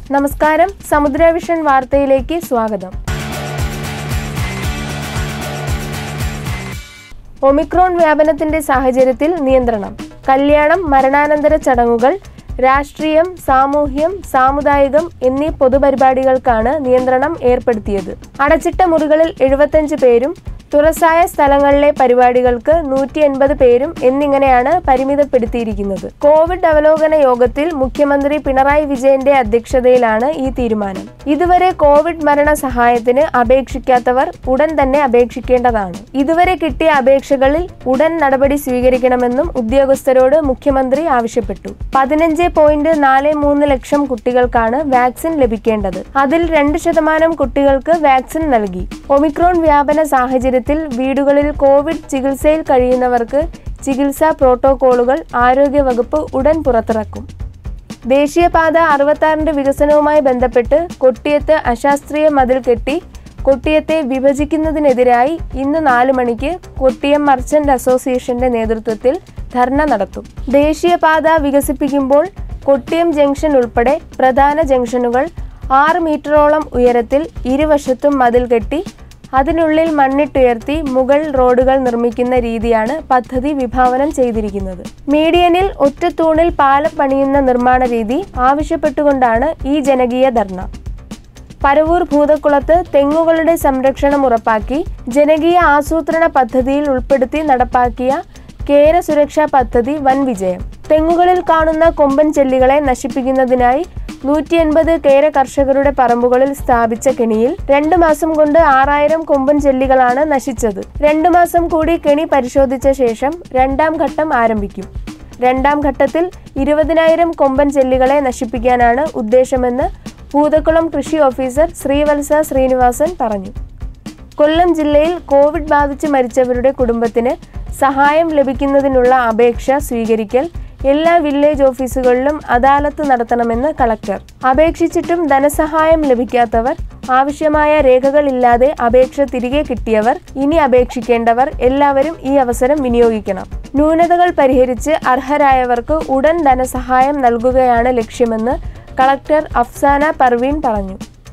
നമസ്കാരം സമുദ്രവിഷൻ വാർത്തയിലേക്ക് സ്വാഗതം ഒമിക്രോൺ വ്യാപനത്തിന്റെ സാഹചര്യത്തിൽ നിയന്ത്രണം കല്യാണം മരണാനന്തര ചടങ്ങുകൾ രാഷ്ട്രീയം സാമൂഹ്യം സാമുദായികം എന്നീ പൊതുപരിപാടികൾക്കാണ് നിയന്ത്രണം ഏർപ്പെടുത്തിയത് അടച്ചിട്ട മുറികളിൽ എഴുപത്തഞ്ച് പേരും തുറസായ സ്ഥലങ്ങളിലെ പരിപാടികൾക്ക് നൂറ്റി എൺപത് പേരും എന്നിങ്ങനെയാണ് പരിമിതപ്പെടുത്തിയിരിക്കുന്നത് കോവിഡ് അവലോകന യോഗത്തിൽ മുഖ്യമന്ത്രി പിണറായി വിജയന്റെ അധ്യക്ഷതയിലാണ് ഈ തീരുമാനം ഇതുവരെ കോവിഡ് മരണ സഹായത്തിന് അപേക്ഷിക്കാത്തവർ ഉടൻ തന്നെ അപേക്ഷിക്കേണ്ടതാണ് ഇതുവരെ കിട്ടിയ അപേക്ഷകളിൽ ഉടൻ നടപടി സ്വീകരിക്കണമെന്നും ഉദ്യോഗസ്ഥരോട് മുഖ്യമന്ത്രി ആവശ്യപ്പെട്ടു പതിനഞ്ച് പോയിന്റ് നാല് മൂന്ന് ലക്ഷം കുട്ടികൾക്കാണ് വാക്സിൻ ലഭിക്കേണ്ടത് അതിൽ രണ്ട് ശതമാനം കുട്ടികൾക്ക് വാക്സിൻ നൽകി ഒമിക്രോൺ വ്യാപന സാഹചര്യത്തിൽ വീടുകളിൽ കോവിഡ് ചികിത്സയിൽ കഴിയുന്നവർക്ക് ചികിത്സാ പ്രോട്ടോകോളുകൾ ആരോഗ്യവകുപ്പ് ഉടൻ പുറത്തിറക്കും ദേശീയപാത അറുപത്താറിന്റെ വികസനവുമായി ബന്ധപ്പെട്ട് കൊട്ടിയത്ത് അശാസ്ത്രീയ മതിൽ കെട്ടി കൊട്ടിയത്തെ വിഭജിക്കുന്നതിനെതിരായി ഇന്ന് നാല് മണിക്ക് കൊട്ടിയം മർച്ചന്റ് അസോസിയേഷന്റെ നേതൃത്വത്തിൽ ധർണ നടത്തും ദേശീയപാത വികസിപ്പിക്കുമ്പോൾ കൊട്ടിയം ജംഗ്ഷൻ ഉൾപ്പെടെ പ്രധാന ജംഗ്ഷനുകൾ ആറ് മീറ്ററോളം ഉയരത്തിൽ ഇരുവശത്തും മതിൽ കെട്ടി അതിനുള്ളിൽ മണ്ണിട്ടുയർത്തി മുകൾ റോഡുകൾ നിർമ്മിക്കുന്ന രീതിയാണ് പദ്ധതി വിഭാവനം ചെയ്തിരിക്കുന്നത് മീഡിയനിൽ ഒറ്റത്തൂണിൽ പാലം പണിയുന്ന നിർമ്മാണ രീതി ആവശ്യപ്പെട്ടുകൊണ്ടാണ് ഈ ജനകീയ ധർണ പരവൂർ ഭൂതക്കുളത്ത് തെങ്ങുകളുടെ സംരക്ഷണം ഉറപ്പാക്കി ജനകീയ ആസൂത്രണ പദ്ധതിയിൽ ഉൾപ്പെടുത്തി നടപ്പാക്കിയ കേര സുരക്ഷാ പദ്ധതി വൻ വിജയം തെങ്ങുകളിൽ കാണുന്ന കൊമ്പൻ ചെല്ലികളെ നശിപ്പിക്കുന്നതിനായി നൂറ്റി എൺപത് കേര കർഷകരുടെ പറമ്പുകളിൽ സ്ഥാപിച്ച കെണിയിൽ രണ്ടു മാസം കൊണ്ട് ആറായിരം കൊമ്പൻ ചെല്ലികളാണ് നശിച്ചത് രണ്ടു മാസം കൂടി കെണി പരിശോധിച്ച ശേഷം രണ്ടാം ഘട്ടം ആരംഭിക്കും രണ്ടാം ഘട്ടത്തിൽ ഇരുപതിനായിരം കൊമ്പൻ ചെല്ലികളെ നശിപ്പിക്കാനാണ് ഉദ്ദേശമെന്ന് ഭൂതക്കുളം കൃഷി ഓഫീസർ ശ്രീവത്സ ശ്രീനിവാസൻ പറഞ്ഞു കൊല്ലം ജില്ലയിൽ കോവിഡ് ബാധിച്ച് മരിച്ചവരുടെ കുടുംബത്തിന് സഹായം ലഭിക്കുന്നതിനുള്ള അപേക്ഷ സ്വീകരിക്കൽ എല്ലാ വില്ലേജ് ഓഫീസുകളിലും അദാലത്ത് നടത്തണമെന്ന് കളക്ടർ അപേക്ഷിച്ചിട്ടും ധനസഹായം ലഭിക്കാത്തവർ ആവശ്യമായ രേഖകളില്ലാതെ അപേക്ഷ തിരികെ കിട്ടിയവർ ഇനി അപേക്ഷിക്കേണ്ടവർ എല്ലാവരും ഈ അവസരം വിനിയോഗിക്കണം ന്യൂനതകൾ പരിഹരിച്ച് അർഹരായവർക്ക് ഉടൻ ധനസഹായം നൽകുകയാണ് ലക്ഷ്യമെന്ന് കളക്ടർ അഫ്സാന പർവീൻ പറഞ്ഞു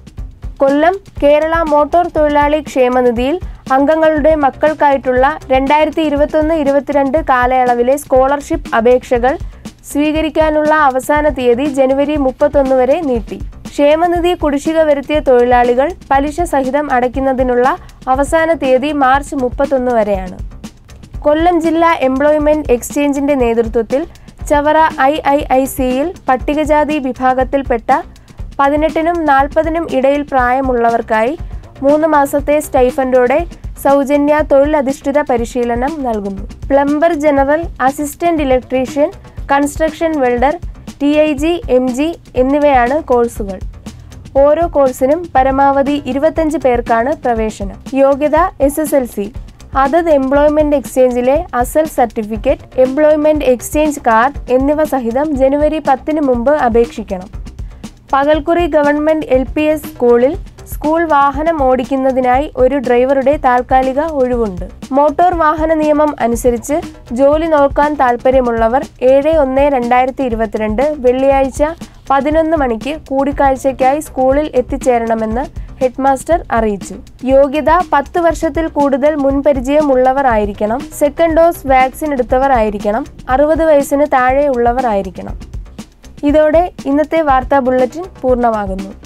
കൊല്ലം കേരള മോട്ടോർ തൊഴിലാളി ക്ഷേമനിധിയിൽ അംഗങ്ങളുടെ മക്കൾക്കായിട്ടുള്ള രണ്ടായിരത്തി ഇരുപത്തൊന്ന് ഇരുപത്തിരണ്ട് കാലയളവിലെ സ്കോളർഷിപ്പ് അപേക്ഷകൾ സ്വീകരിക്കാനുള്ള അവസാന തീയതി ജനുവരി മുപ്പത്തൊന്ന് വരെ നീട്ടി ക്ഷേമനിധി കുടിശ്ശിക വരുത്തിയ തൊഴിലാളികൾ പലിശ സഹിതം അടയ്ക്കുന്നതിനുള്ള അവസാന തീയതി മാർച്ച് മുപ്പത്തൊന്ന് വരെയാണ് കൊല്ലം ജില്ലാ എംപ്ലോയ്മെന്റ് എക്സ്ചേഞ്ചിന്റെ നേതൃത്വത്തിൽ ചവറ ഐ ഐ ഐ സിയിൽ പട്ടികജാതി വിഭാഗത്തിൽപ്പെട്ട പതിനെട്ടിനും നാൽപ്പതിനും ഇടയിൽ പ്രായമുള്ളവർക്കായി മൂന്ന് മാസത്തെ സ്റ്റൈഫൻഡോടെ സൗജന്യ തൊഴിലധിഷ്ഠിത പരിശീലനം നൽകുന്നു plumber general assistant electrician construction welder T I G M G എന്നിവയാണ് കോഴ്സുകൾ ഓരോ കോഴ്സിനും പരമാവധി ഇരുപത്തഞ്ച് പേർക്കാണ് പ്രവേശനം യോഗ്യത എസ് എസ് എൽ സി അതത് എംപ്ലോയ്മെന്റ് എക്സ്ചേഞ്ചിലെ അസൽ സർട്ടിഫിക്കറ്റ് എംപ്ലോയ്മെന്റ് എക്സ്ചേഞ്ച് കാർഡ് എന്നിവ സഹിതം ജനുവരി പത്തിന് മുമ്പ് അപേക്ഷിക്കണം Pakalkuri government L P S സ്കൂളിൽ സ്കൂൾ വാഹനം ഓടിക്കുന്നതിനായി ഒരു ഡ്രൈവറുടെ താൽക്കാലിക ഒഴിവുണ്ട് മോട്ടോർ വാഹന നിയമം അനുസരിച്ച് ജോലി നോക്കാൻ താൽപ്പര്യമുള്ളവർ ഏഴ് ഒന്ന് രണ്ടായിരത്തി ഇരുപത്തിരണ്ട് വെള്ളിയാഴ്ച പതിനൊന്ന് മണിക്ക് കൂടിക്കാഴ്ചയ്ക്കായി സ്കൂളിൽ എത്തിച്ചേരണമെന്ന് ഹെഡ്മാസ്റ്റർ അറിയിച്ചു യോഗ്യത പത്ത് വർഷത്തിൽ കൂടുതൽ മുൻപരിചയം ഉള്ളവർ ആയിരിക്കണം സെക്കൻഡ് ഡോസ് വാക്സിൻ എടുത്തവർ ആയിരിക്കണം അറുപത് വയസ്സിന് താഴെയുള്ളവർ ആയിരിക്കണം ഇതോടെ ഇന്നത്തെ വാർത്താ ബുള്ളറ്റിൻ പൂർണ്ണമാകുന്നു